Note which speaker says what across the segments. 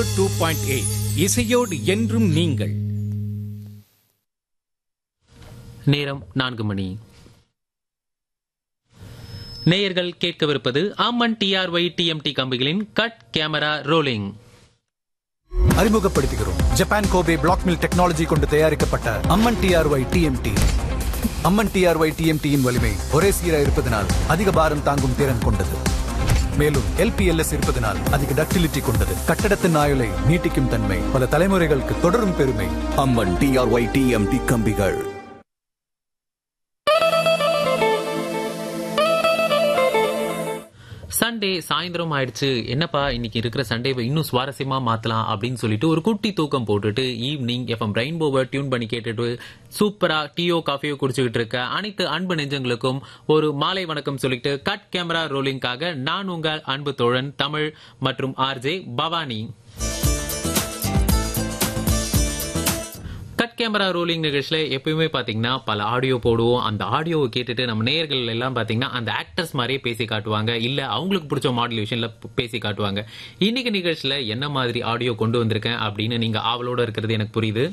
Speaker 1: Two point eight இசையோடு என்றும் நீங்கள்
Speaker 2: நேரம் நான்கு மணி நேயர்கள் கேட்கவிருப்பது அம்மன் டிஆர்ஒய் டிஎம்டி கம்பிகளின் கட் கேமரா ரோலிங்
Speaker 3: அறிமுகப்படுத்துகிறோம் Japan Kobe black mill technology கொண்டு தயாரிக்கப்பட்ட Amman T R Y T M T Amman T R Y டிஎம்டியின் வலிமை ஒரே சீரா இருப்பதனால் அதிக பாரம் தாங்கும் திறன் கொண்டது மேலும் எல்பிஎல்எஸ் இருப்பதனால் அதிக டக்டிலிட்டி கொண்டது கட்டடத்தின் ஆயுளை நீட்டிக்கும் தன்மை பல தலைமுறைகளுக்கு தொடரும் பெருமை
Speaker 4: அம்மன் டிஆர்ஒய் டிஎம்டி கம்பிகள்
Speaker 2: சண்டே சாயந்தரம் ஆயிடுச்சு என்னப்பா இன்னைக்கு இருக்கிற சண்டேவை இன்னும் சுவாரஸ்யமா மாத்தலாம் அப்படின்னு சொல்லிட்டு ஒரு குட்டி தூக்கம் போட்டுட்டு ஈவினிங் எஃப்எம் ரெயின்போவை டியூன் பண்ணி கேட்டுட்டு சூப்பரா டீயோ காஃபியோ குடிச்சுக்கிட்டு இருக்க அனைத்து அன்பு நெஞ்சங்களுக்கும் ஒரு மாலை வணக்கம் சொல்லிட்டு கட் கேமரா ரோலிங்காக நான் உங்கள் அன்பு தோழன் தமிழ் மற்றும் R J Bhavani cut camera rolling நிகழ்ச்சியில எப்பயுமே பாத்தீங்கன்னா பல ஆடியோ போடுவோம் அந்த ஆடியோவை கேட்டுட்டு நம்ம நேயர்கள் எல்லாம் பாத்தீங்கன்னா அந்த ஆக்டர்ஸ் மாதிரியே பேசி காட்டுவாங்க இல்ல அவங்களுக்கு பிடிச்ச மாடுலேஷன்ல பேசி காட்டுவாங்க இன்னைக்கு நிகழ்ச்சியில என்ன மாதிரி ஆடியோ கொண்டு வந்திருக்கேன் அப்படின்னு நீங்க ஆவலோட இருக்கிறது எனக்கு புரியுது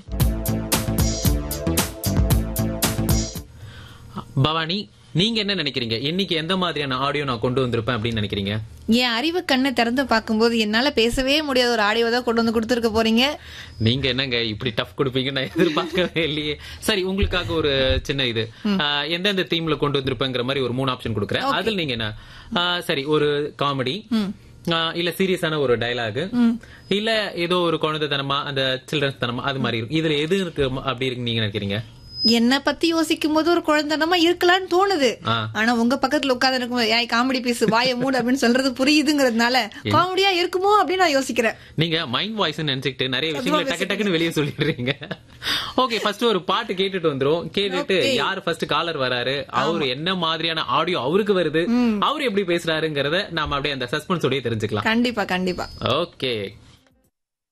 Speaker 2: பவானி நீங்க என்ன நினைக்கிறீங்க இன்னைக்கு எந்த மாதிரியான ஆடியோ நான் கொண்டு வந்திருப்பேன் அப்படின்னு நினைக்கிறீங்க
Speaker 5: என் அறிவு கண்ணை திறந்து பார்க்கும்போது என்னால பேசவே முடியாத ஒரு ஆடியோ தான் கொண்டு வந்து கொடுத்துருக்க போறீங்க
Speaker 2: நீங்க என்னங்க இப்படி டஃப் கொடுப்பீங்கன்னு நான் எதிர்பார்க்கவே இல்லையே சரி உங்களுக்காக ஒரு சின்ன இது ஆஹ், எந்தெந்த தீம்ல கொண்டு வந்திருப்பேங்கிற மாதிரி ஒரு மூணு ஆப்ஷன் கொடுக்குறேன் அதில் நீங்க என்ன ஆஹ், சரி ஒரு காமெடி இல்ல சீரியஸான ஒரு டயலாக் இல்ல ஏதோ ஒரு குழந்தைத்தனமா அந்த சில்ட்ரன்ஸ் தனமா அது மாதிரி இருக்கும் இதுல எது இருக்கு அப்படி இருக்கு நீங்க நினைக்கிறீங்க
Speaker 5: என்ன பத்தி யோசிக்கும் போது ஒரு குழந்தைனமா இருக்கலாம்னு தோணுது
Speaker 2: ஆ.
Speaker 5: ஆனா உங்க பக்கத்துல உட்கார்ந்து இருக்கும் ஏய் காமெடி பீஸ் வாய மூடு அப்படின்னு சொல்றது புரியுதுங்கிறதுனால காமெடியா இருக்குமோ அப்படின்னு நான் யோசிக்கிறேன்
Speaker 2: நீங்க மைண்ட் வாய்ஸ் நினைச்சுக்கிட்டு நிறைய விஷயங்களை டக்கு டக்குன்னு வெளியே சொல்லிடுறீங்க ஓகே ஃபர்ஸ்ட் ஒரு பாட்டு கேட்டுட்டு வந்துரும் கேட்டுட்டு யார் ஃபர்ஸ்ட் காலர் வராரு அவரு என்ன மாதிரியான ஆடியோ அவருக்கு வருது அவரு எப்படி பேசுறாருங்கிறத நாம அப்படியே அந்த சஸ்பென்ஸோடய தெரிஞ்சுக்கலாம்
Speaker 5: கண்டிப்பா கண்டிப்பா
Speaker 2: ஓகே